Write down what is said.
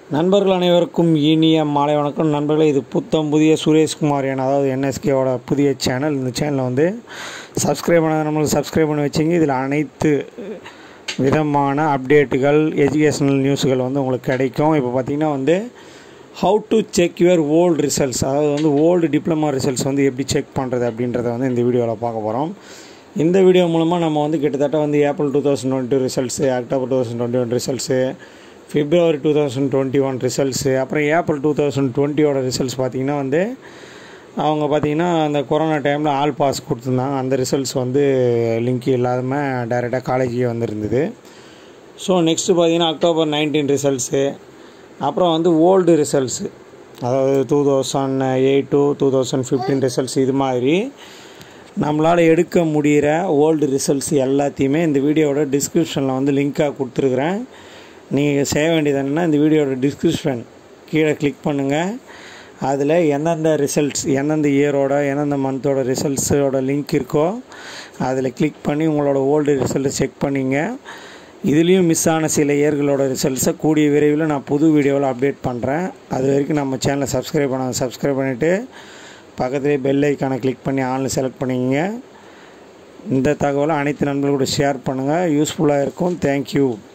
நண்பர்கள் அனைவருக்கும் இனிய மாலை வணக்கம் நண்பர்களே இது புத்தம் புதிய சுரேஷ்குமார் என அதாவது என்எஸ்கேவோட புதிய சேனல் இந்த சேனலை வந்து சப்ஸ்கிரைப் பண்ணாத நம்மளுக்கு சப்ஸ்கிரைப் பண்ணி வச்சிங்க இதில் அனைத்து விதமான அப்டேட்டுகள் எஜுகேஷ்னல் நியூஸுகள் வந்து உங்களுக்கு கிடைக்கும் இப்போ பார்த்தீங்கன்னா வந்து how to check your old results அதாவது வந்து ஓல்டு டிப்ளமா ரிசல்ட்ஸ் வந்து எப்படி செக் பண்ணுறது அப்படின்றத வந்து இந்த வீடியோவில் பார்க்க போகிறோம் இந்த வீடியோ மூலமாக நம்ம வந்து கிட்டத்தட்ட வந்து April two thousand twenty two results October two thousand twenty one results February two thousand twenty one results அப்புறம் ஏப்ரல் டூ தௌசண்ட் டுவெண்ட்டியோட ரிசல்ட்ஸ் பார்த்திங்கன்னா வந்து அவங்க பார்த்திங்கன்னா அந்த கொரோனா டைமில் ஆல் பாஸ் கொடுத்துருந்தாங்க அந்த ரிசல்ட்ஸ் வந்து லிங்க் இல்லாமல் டைரெக்டாக காலேஜுக்கே வந்துருந்தது ஸோ நெக்ஸ்ட்டு பார்த்திங்கன்னா அக்டோபர் நைன்டீன் ரிசல்ட்ஸு அப்புறம் வந்து ஓல்டு ரிசல்ட்ஸு அதாவது two thousand eight to two thousand fifteen results இது மாதிரி நம்மளால் எடுக்க முடிகிற ஓல்டு ரிசல்ட்ஸ் எல்லாத்தையுமே இந்த வீடியோவோட டிஸ்கிரிப்ஷனில் வந்து லிங்க்காக கொடுத்துருக்குறேன் நீங்கள் செய்ய வேண்டியது என்னென்னா இந்த வீடியோட டிஸ்கிரிப்ஷன் கீழே கிளிக் பண்ணுங்கள் அதில் எந்தெந்த ரிசல்ட்ஸ் எந்தெந்த இயரோட எந்தெந்த மந்தோட ரிசல்ட்ஸோட லிங்க் இருக்கோ அதில் கிளிக் பண்ணி உங்களோட ஓல்டு ரிசல்ட்டை செக் பண்ணிங்க இதுலேயும் மிஸ் ஆன சில இயர்களோட ரிசல்ட்ஸை கூடிய விரைவில் நான் புது வீடியோவில் அப்டேட் பண்ணுறேன் அது வரைக்கும் நம்ம சேனலை சப்ஸ்கிரைப் பண்ண சப்ஸ்கிரைப் பண்ணிவிட்டு பக்கத்துலேயே பெல் ஐக்கானை கிளிக் பண்ணி ஆன்லைன் செலக்ட் பண்ணிக்கங்க இந்த தகவலை அனைத்து நண்பர்களோட ஷேர் பண்ணுங்கள் யூஸ்ஃபுல்லாக இருக்கும் தேங்க்யூ